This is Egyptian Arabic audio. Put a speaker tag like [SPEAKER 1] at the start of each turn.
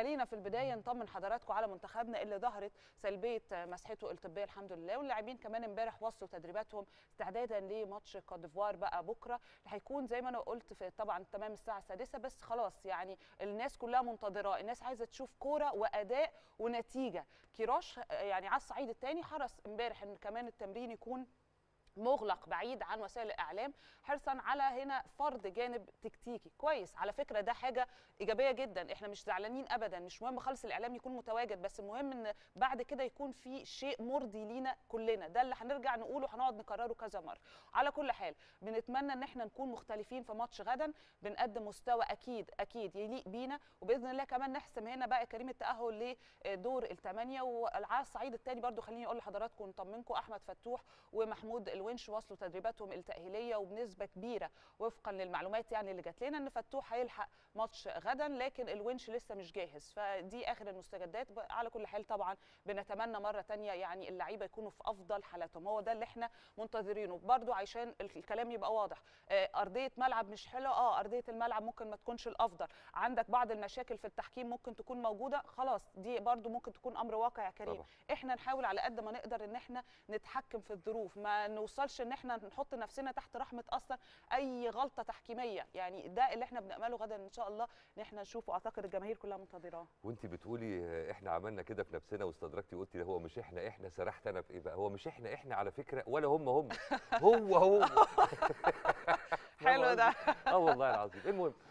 [SPEAKER 1] خلينا في البدايه نطمن حضراتكم على منتخبنا اللي ظهرت سلبيه مسحته الطبيه الحمد لله واللاعبين كمان امبارح وصلوا تدريباتهم استعدادا لماتش كوت ديفوار بقى بكره اللي هيكون زي ما انا قلت في طبعا تمام الساعه السادسه بس خلاص يعني الناس كلها منتظراه الناس عايزه تشوف كوره واداء ونتيجه كيروش يعني على الصعيد الثاني حرص امبارح ان كمان التمرين يكون مغلق بعيد عن وسائل الاعلام حرصا على هنا فرض جانب تكتيكي كويس على فكره ده حاجه ايجابيه جدا احنا مش زعلانين ابدا مش مهم خالص الاعلام يكون متواجد بس المهم ان بعد كده يكون في شيء مرضي لينا كلنا ده اللي هنرجع نقوله هنقعد نكرره كذا مره على كل حال بنتمنى ان احنا نكون مختلفين في ماتش غدا بنقدم مستوى اكيد اكيد يليق بينا وباذن الله كمان نحسم هنا بقى كريم التاهل لدور الثمانيه وعلى الصعيد الثاني برضو خليني اقول لحضراتكم نطمنكم احمد فتوح ومحمود الونش وصلوا تدريباتهم التاهيليه وبنسبه كبيره وفقا للمعلومات يعني اللي جات لنا ان فتوح هيلحق ماتش غدا لكن الونش لسه مش جاهز فدي اخر المستجدات على كل حال طبعا بنتمنى مره ثانيه يعني اللعيبه يكونوا في افضل حالاتهم هو ده اللي احنا منتظرينه برضو عشان الكلام يبقى واضح ارضيه ملعب مش حلوه اه ارضيه الملعب ممكن ما تكونش الافضل عندك بعض المشاكل في التحكيم ممكن تكون موجوده خلاص دي برضو ممكن تكون امر واقع يا كريم طبعا. احنا نحاول على قد ما نقدر ان احنا نتحكم في الظروف ما نوصلش ان احنا نحط نفسنا تحت رحمه اصلا اي غلطه تحكيميه يعني ده اللي احنا بنامله غدا ان شاء الله ان احنا نشوفه اعتقد الجماهير كلها منتظراه
[SPEAKER 2] وانت بتقولي احنا عملنا كده في نفسنا واستدركتي قلتي هو مش احنا احنا سرحت انا في ايه بقى هو مش احنا احنا على فكره ولا هم هم هو هو
[SPEAKER 1] حلو ده
[SPEAKER 2] اه والله العظيم المهم